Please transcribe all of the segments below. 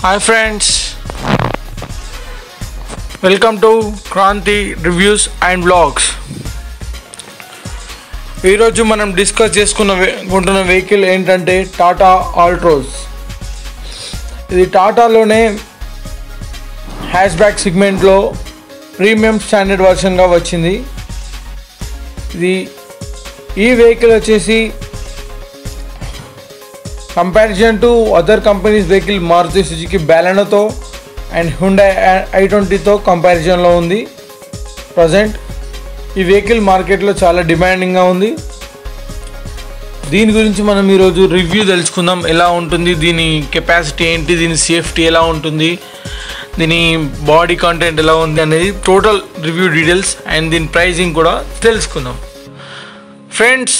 hi friends welcome to Kranthi reviews and blogs ఈరోజు మనం discuss చేసుకున్న వే- కొంటున్న వెహికల్ ఏంటంటే టాటా ఆల్ట్రోస్ ఇది టాటాలోనే హ్యాష్ బ్యాక్ సిగ్మెంట్లో ప్రీమియం స్టాండర్డ్ వర్షన్గా వచ్చింది ఇది ఈ వెహికల్ వచ్చేసి comparison to other companies vehicle Maruti Suzuki బ్యాలెనోతో అండ్ హుండా ఐ ట్వంటీతో కంపారిజన్లో ఉంది ప్రజెంట్ ఈ వెహికల్ మార్కెట్లో చాలా డిమాండింగ్గా ఉంది దీని గురించి మనం ఈరోజు రివ్యూ తెలుసుకుందాం ఎలా ఉంటుంది దీని కెపాసిటీ ఏంటి దీని సేఫ్టీ ఎలా ఉంటుంది దీని బాడీ కంటెంట్ ఎలా ఉంది అనేది టోటల్ రివ్యూ డీటెయిల్స్ అండ్ దీని ప్రైజింగ్ కూడా తెలుసుకుందాం ఫ్రెండ్స్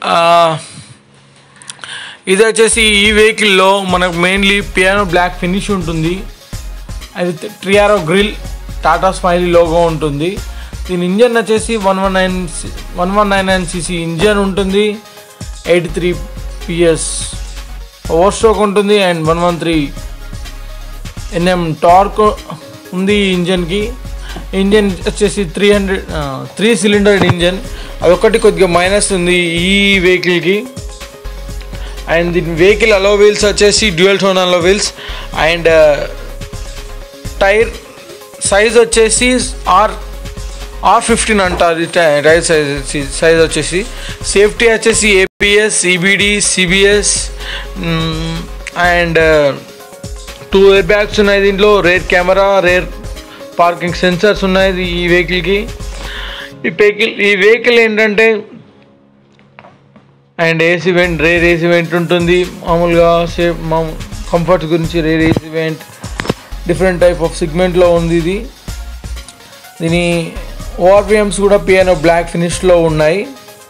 ఇది వచ్చేసి ఈ వెహికల్లో మనకు మెయిన్లీ పియానో బ్లాక్ ఫినిష్ ఉంటుంది అది tri arrow grill Tata smiley logo ఉంటుంది దీని ఇంజన్ వచ్చేసి one one nine one one nine nine CC engine ఉంటుంది eighty three PS over stroke ఉంటుంది and one one three NM torque ఉంది ఈ ఇంజన్కి ఇంజన్ వచ్చేసి three hundred three cylinder engine అదొకటి కొద్దిగా మైనస్ ఉంది ఈ వెహికల్కి అండ్ దీని వెహికల్ అలో వీల్స్ వచ్చేసి dual tone alloy wheels and tyre size వచ్చేసి ఆర్ ఆర్ ఫిఫ్టీన్ అంటారు ఈ టై- టైర్ సైజ్ వచ్చి- సైజ్ వచ్చేసి సేఫ్టీ వచ్చేసి ABS EBD CBS and two air airbags ఉన్నాయి దీంట్లో rear camera rear parking sensors ఉన్నాయి ఈ వెహికల్కి ఈ వెహికల్ ఈ వెహికల్ ఏంటంటే and AC vent rear AC vent ఉంటుంది మామూలుగా సేఫ్ మా కంఫర్ట్ గురించి rear AC vent different type of సిగ్మెంట్లో ఉంది ఇది దీని ఓఆర్పిఎమ్స్ కూడా పియానో బ్లాక్ ఫినిష్లో ఉన్నాయి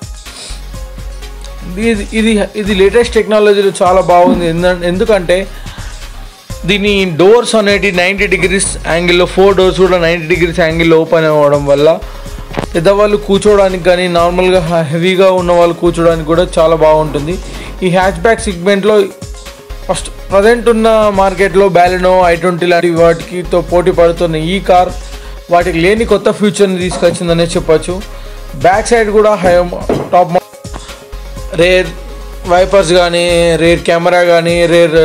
ఇది ఇది ఇది లేటెస్ట్ టెక్నాలజీలో చాలా బాగుంది ఎందు- ఎందుకంటే దీని డోర్స్ అనేటి నైంటీ డిగ్రీస్ యాంగిల్లో ఫోర్ డోర్స్ కూడా నైంటీ డిగ్రీస్ యాంగిల్లో ఓపెన్ అవ్వడం వల్ల పెద్దవాళ్ళు కూర్చోవడానికి కానీ నార్మల్గా హెవీగా ఉన్న వాళ్ళు కూర్చోవడానికి కూడా చాలా బాగుంటుంది ఈ హ్యాచ్ బ్యాక్ సిగ్మెంట్లో ఫస్ట్ ప్రజెంట్ ఉన్న మార్కెట్లో బ్యాలెనో ఐ ట్వంటీ లాంటి వాటికితో పోటీ పడుతున్న ఈ కార్ వాటికి లేని కొత్త ఫ్యూచర్ని తీసుకొచ్చిందనే చెప్పొచ్చు బ్యాక్ సైడ్ కూడా హై టాప్ రేర్ వైపర్స్ కానీ రేర్ కెమెరా కానీ రేర్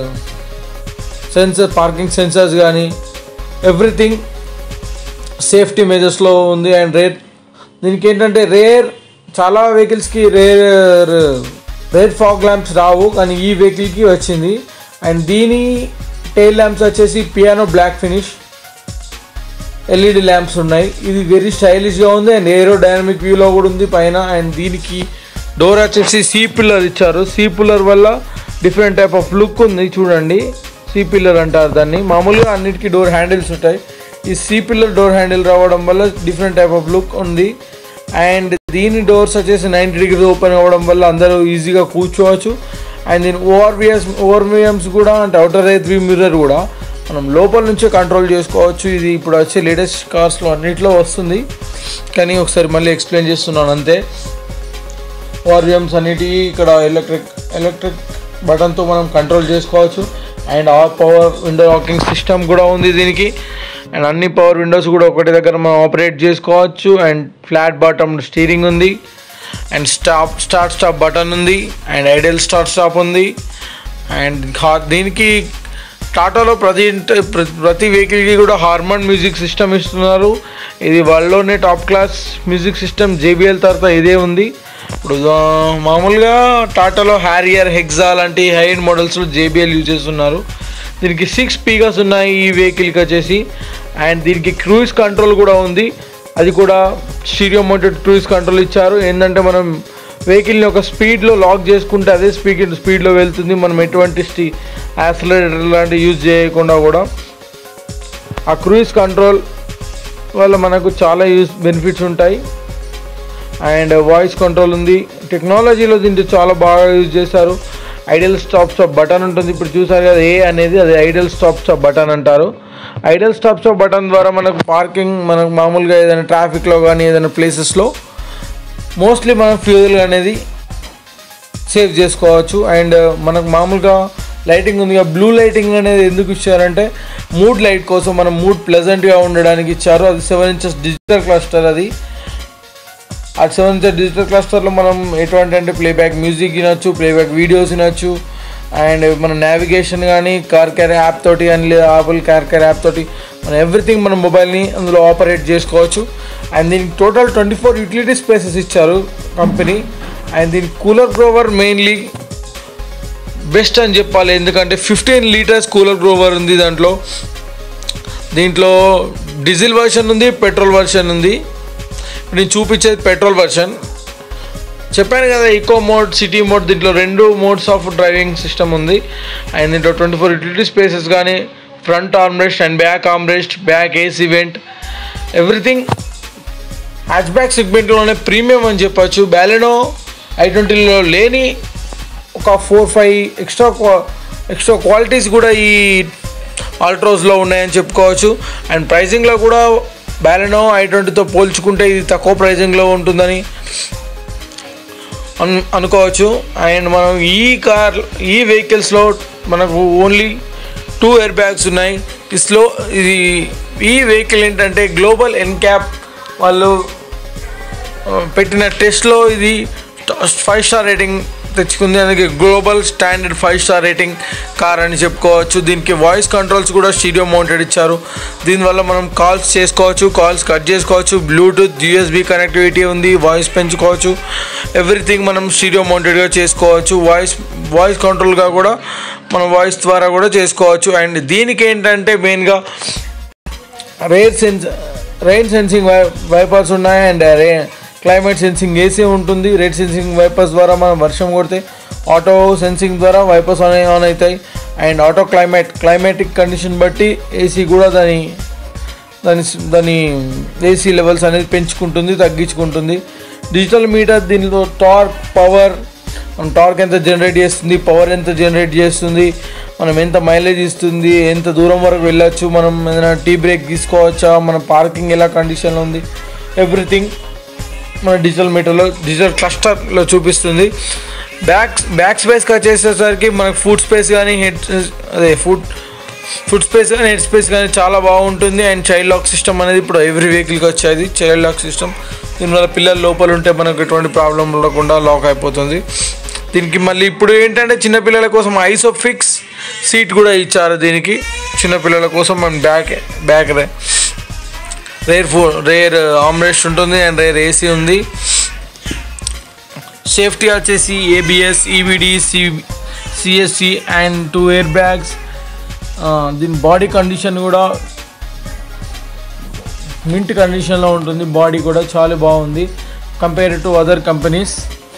సెన్సర్ పార్కింగ్ సెన్సర్స్ కానీ ఎవ్రీథింగ్ సేఫ్టీ మెజర్స్లో ఉంది అండ్ రేర్ దీనికి ఏంటంటే రేర్ చాలా వెహికల్స్కి రేర్ రేర్ ఫాగ్ ల్యాంప్స్ రావు కానీ ఈ వెహికల్కి వచ్చింది అండ్ దీని టైల్ ల్యాంప్స్ వచ్చేసి piano black finish LED lamps ఉన్నాయి ఇది వెరీ స్టైలిష్గా ఉంది అండ్ ఏరో డైనమిక్ వ్యూలో కూడా ఉంది పైన అండ్ దీనికి డోర్ వచ్చేసి సీ పిల్లర్ ఇచ్చారు సీ పిల్లర్ వల్ల డిఫరెంట్ టైప్ ఆఫ్ లుక్ ఉంది చూడండి సీ పిల్లర్ అంటారు దాన్ని మామూలుగా అన్నిటికీ డోర్ హ్యాండిల్స్ ఉంటాయి ఈ సీ పిల్లర్ డోర్ హ్యాండిల్ రావడం వల్ల డిఫరెంట్ టైప్ ఆఫ్ లుక్ ఉంది అండ్ దీని డోర్స్ వచ్చేసి నైంటీ డిగ్రీస్ ఓపెన్ అవ్వడం వల్ల అందరూ ఈజీగా కూర్చోవచ్చు అండ్ దీని ఓఆర్విఎస్ ఓఆర్విఎమ్స్ కూడా అంటే అవుటర్ ఎయిర్ వ్యూ మిర్రర్ కూడా మనం లోపల నుంచే కంట్రోల్ చేసుకోవచ్చు ఇది ఇప్పుడు వచ్చే లేటెస్ట్ కార్స్లో అన్నిట్లో వస్తుంది కానీ ఒకసారి మళ్ళీ ఎక్స్ప్లెయిన్ చేస్తున్నాను అంతే ఓఆర్విఎమ్స్ అన్నిటి ఇక్కడ ఎలక్ట్రిక్ ఎలక్ట్రిక్ బటన్తో మనం కంట్రోల్ చేసుకోవచ్చు అండ్ ఆ పవర్ విండో లాకింగ్ సిస్టమ్ కూడా ఉంది దీనికి అండ్ అన్ని పవర్ విండోస్ కూడా ఒకటి దగ్గర మనం ఆపరేట్ చేసుకోవచ్చు అండ్ ఫ్లాట్ బాటమ్ స్టీరింగ్ ఉంది and stop start stop button ఉంది అండ్ ఐడియల్ స్టార్ట్ స్టాప్ ఉంది అండ్ హా- దీనికి టాటాలో ప్రతి ఇంట- ప్ర- ప్రతి వెహికల్కి కూడా హార్మోన్ మ్యూజిక్ సిస్టమ్ ఇస్తున్నారు ఇది వాళ్ళలోనే top class music system JBL తర్వాత ఇదే ఉంది ఇప్పుడు ఆ, మామూలుగా టాటాలో హ్యారియర్ హెగ్జా లాంటి హై ఎండ్ మోడల్స్లో జేబిఎల్ యూజ్ చేస్తున్నారు దీనికి సిక్స్ స్పీకర్స్ ఉన్నాయి ఈ వెహికల్కి వచ్చేసి అండ్ దీనికి క్రూయిజ్ కంట్రోల్ కూడా ఉంది అది కూడా స్టీరియో మోటెడ్ క్రూయిజ్ కంట్రోల్ ఇచ్చారు ఏంటంటే మనం వెహికల్ని ఒక స్పీడ్లో లాక్ చేసుకుంటే అదే స్పీడ్ స్పీడ్లో వెళ్తుంది మనం ఎటువంటి స్టీ యాక్సిలరేటర్ లాంటివి యూజ్ చేయకుండా కూడా ఆ క్రూయిజ్ కంట్రోల్ వల్ల మనకు చాలా యూస్ బెనిఫిట్స్ ఉంటాయి అండ్ వాయిస్ కంట్రోల్ ఉంది టెక్నాలజీలో దీంట్లో చాలా బాగా యూజ్ చేశారు ఐడియల్ స్టాప్ స్టాప్ బటన్ ఉంటుంది ఇప్పుడు చూసారు కదా ఏ అనేది అది ఐడియల్ స్టాప్ స్టాప్ బటన్ అంటారు ఐడియల్ స్టాప్ స్టాప్ బటన్ ద్వారా మనకు పార్కింగ్ మనకు మామూలుగా ఏదైనా ట్రాఫిక్లో కానీ ఏదైనా ప్లేసెస్లో మోస్ట్లీ మనం ఫ్యూయల్ అనేది సేవ్ చేసుకోవచ్చు అండ్ మనకు మామూలుగా లైటింగ్ ఉంది బ్లూ లైటింగ్ అనేది ఎందుకు ఇచ్చారంటే మూడ్ లైట్ కోసం మనం మూడ్ ప్లెజెంట్గా ఉండడానికి ఇచ్చారు అది సెవెన్ ఇంచెస్ డిజిటల్ క్లస్టర్ అది ఆ సెవెన్ ఇంచెస్ డిజిటల్ క్లస్టర్లో మనం ఎటువంటి అంటే ప్లేబ్యాక్ మ్యూజిక్ వినొచ్చు ప్లేబ్యాక్ వీడియోస్ వినొచ్చు అండ్ మన నావిగేషన్ కానీ కార్ క్యార్ యాప్ తోటి కానీ లేదా ఆపుల్ కార్ క్యార్ యాప్ తోటి మనం ఎవ్రీథింగ్ మన మొబైల్ని అందులో ఆపరేట్ చేసుకోవచ్చు అండ్ దీనికి total twenty four utility spaces ఇచ్చారు కంపెనీ అండ్ దీని కూలర్ గ్రోవర్ మెయిన్లీ బెస్ట్ అని చెప్పాలి ఎందుకంటే ఫిఫ్టీన్ లీటర్స్ కూలర్ గ్రోవర్ ఉంది దాంట్లో దీంట్లో డీజిల్ వర్షన్ ఉంది పెట్రోల్ వర్షన్ ఉంది నేను చూపించేది పెట్రోల్ వర్షన్ చెప్పాను కదా ఈకో మోడ్ సిటీ మోడ్ దీంట్లో రెండు modes of driving system and అండ్ దీంట్లో ట్వంటీ ఫోర్ యూటిలిటీ స్పేసెస్ కానీ front armrest and back armrest back AC vent everything hatchback సెగ్మెంట్లోనే ప్రీమియం అని చెప్పొచ్చు బ్యాలెనో ఐ ట్వంటీలో లేని ఒక four five extra extra qualities కూడా ఈ ఆల్ట్రోస్లో ఉన్నాయని చెప్పుకోవచ్చు అండ్ ప్రైజింగ్లో కూడా బ్యాలెనో ఐ ట్వంటీతో పోల్చుకుంటే ఇది తక్కువ ప్రైజింగ్లో ఉంటుందని అను అనుకోవచ్చు అండ్ మనం ఈ కార్ ఈ వెహికల్స్లో మనకు ఓన్లీ టూ ఎయిర్ బ్యాగ్స్ ఉన్నాయి ఈ స్లో ఇది ఈ వెహికల్ ఏంటంటే గ్లోబల్ ఎన్క్యాప్ వాళ్ళు ఆ, పెట్టిన టెస్ట్లో ఇది ఫైవ్ స్టార్ రేటింగ్ తెచ్చుకుంది అందుకే global standard five star rating car అని చెప్పుకోవచ్చు దీనికి వాయిస్ కంట్రోల్స్ కూడా స్టీడియో మౌంటెడ్ ఇచ్చారు దీనివల్ల మనం కాల్స్ చేసుకోవచ్చు కాల్స్ కట్ చేసుకోవచ్చు బ్లూటూత్ యూఎస్బి కనెక్టివిటీ ఉంది వాయిస్ పెంచుకోవచ్చు ఎవ్రీథింగ్ మనం స్టీడియో మౌంటెడ్గా చేసుకోవచ్చు వాయిస్ వాయిస్ కంట్రోల్గా కూడా మనం వాయిస్ ద్వారా కూడా చేసుకోవచ్చు అండ్ దీనికి ఏంటంటే మెయిన్గా రేర్ సెన్స్ రెయిన్ సెన్సింగ్ వై వైపర్స్ ఉన్నాయి అండ్ రే క్లైమేట్ సెన్సింగ్ ఏసీ ఉంటుంది రేట్ సెన్సింగ్ వైపర్స్ ద్వారా మనం వర్షం కొడితే ఆటో సెన్సింగ్ ద్వారా వైపర్స్ ఆన్ ఆన్ అవుతాయి and auto climate climatic condition బట్టి ఏసీ కూడా దాని దాని దాని ఏసీ లెవెల్స్ అనేది పెంచుకుంటుంది తగ్గించుకుంటుంది డిజిటల్ మీటర్ దీనిలో టార్క్ పవర్ మనం టార్క్ ఎంత జనరేట్ చేస్తుంది పవర్ ఎంత జనరేట్ చేస్తుంది మనం ఎంత మైలేజ్ ఇస్తుంది ఎంత దూరం వరకు వెళ్ళొచ్చు మనం ఏదైనా టీ బ్రేక్ తీసుకోవచ్చా మన పార్కింగ్ ఎలా కండిషన్లో ఉంది ఎవ్రీథింగ్ మన డిజిటల్ మీటర్లో డిజిటల్ క్లస్టర్లో చూపిస్తుంది బ్యాక్ బ్యాక్ స్పేస్కి వచ్చేసేసరికి మనకు ఫుడ్ స్పేస్ కానీ హెడ్ అదే ఫుడ్ ఫుడ్ స్పేస్ కానీ హెడ్ స్పేస్ కానీ చాలా బాగుంటుంది అండ్ చైల్డ్ లాక్ సిస్టమ్ అనేది ఇప్పుడు ఎవ్రీ వెహికల్కి వచ్చేది చైల్డ్ లాక్ సిస్టమ్ దీనివల్ల పిల్లలు లోపల ఉంటే మనకు ఎటువంటి ప్రాబ్లం ఉండకుండా లాక్ అయిపోతుంది దీనికి మళ్ళీ ఇప్పుడు ఏంటంటే చిన్నపిల్లల కోసం ఐసోఫిక్స్ సీట్ కూడా ఇచ్చారు దీనికి చిన్నపిల్లల కోసం మనం బ్యాక్ బ్యాక్ రే రేర్ ఫో రేర్ ఆమ్రెస్ట్ ఉంటుంది అండ్ రేర్ ఏసీ ఉంది సేఫ్టీ వచ్చేసి ఏబిఎస్ ఈవిడి సి ESC and two air bags దీని బాడీ కండిషన్ కూడా మింట్ కండిషన్లో ఉంటుంది బాడీ కూడా చాలా బాగుంది compare to other companies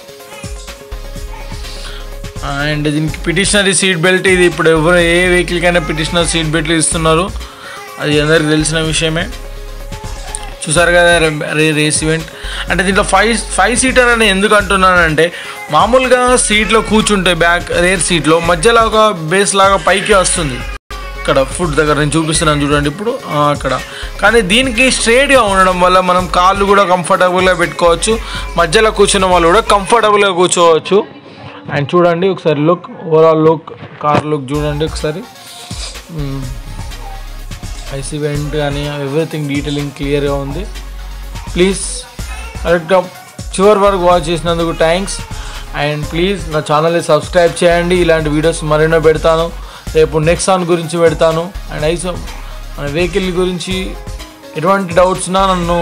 and దీనికి పిటిషనరీ సీట్ బెల్ట్ ఇది ఇప్పుడు ఎవరు ఏ వెహికల్కైనా పిటిషనర్ సీట్ బెల్ట్ ఇస్తున్నారు అది అందరికి తెలిసిన విషయమే చూసారు కదా రే రేస్ ఈవెంట్ అంటే దీంట్లో ఫైవ్ ఫైవ్ సీటర్ అని ఎందుకు అంటున్నానంటే మామూలుగా సీట్లో కూర్చుంటే బ్యాక్ రేర్ సీట్లో మధ్యలో ఒక బేస్ లాగా పైకి వస్తుంది ఇక్కడ ఫుడ్ దగ్గర నేను చూపిస్తున్నాను చూడండి ఇప్పుడు ఆ, అక్కడ కానీ దీనికి స్ట్రేట్గా ఉండడం వల్ల మనం కాళ్ళు కూడా కంఫర్టబుల్గా పెట్టుకోవచ్చు మధ్యలో కూర్చున్న వాళ్ళు కూడా కంఫర్టబుల్గా కూర్చోవచ్చు అండ్ చూడండి ఒకసారి look overall look car look చూడండి ఒకసారి ఐసీ వెంట్ కానీ ఎవ్రీథింగ్ డీటెయిలింగ్ క్లియర్గా ఉంది ప్లీజ్ కరెక్ట్గా చివరి వరకు వాచ్ చేసినందుకు థ్యాంక్స్ అండ్ ప్లీజ్ నా ఛానల్ని సబ్స్క్రైబ్ చేయండి ఇలాంటి వీడియోస్ మరెన్నో పెడతాను రేపు నెక్సాన్ గురించి పెడతాను అండ్ ఐసో మన వెహికల్ గురించి ఎటువంటి డౌట్స్ ఉన్నా నన్ను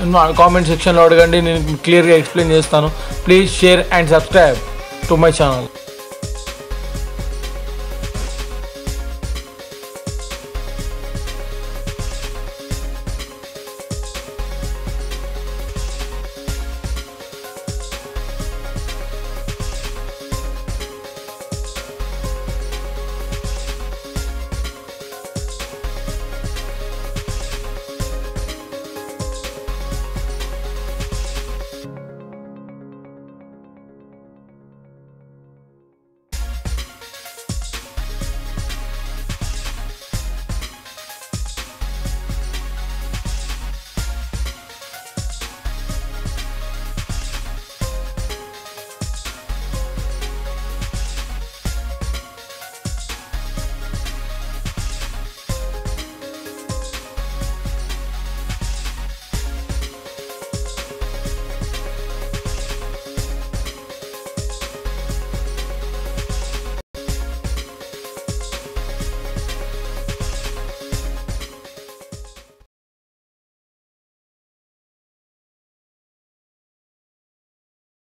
కామెంట్ సెక్షన్లో అడగండి నేను క్లియర్గా ఎక్స్ప్లెయిన్ చేస్తాను please share and subscribe to my channel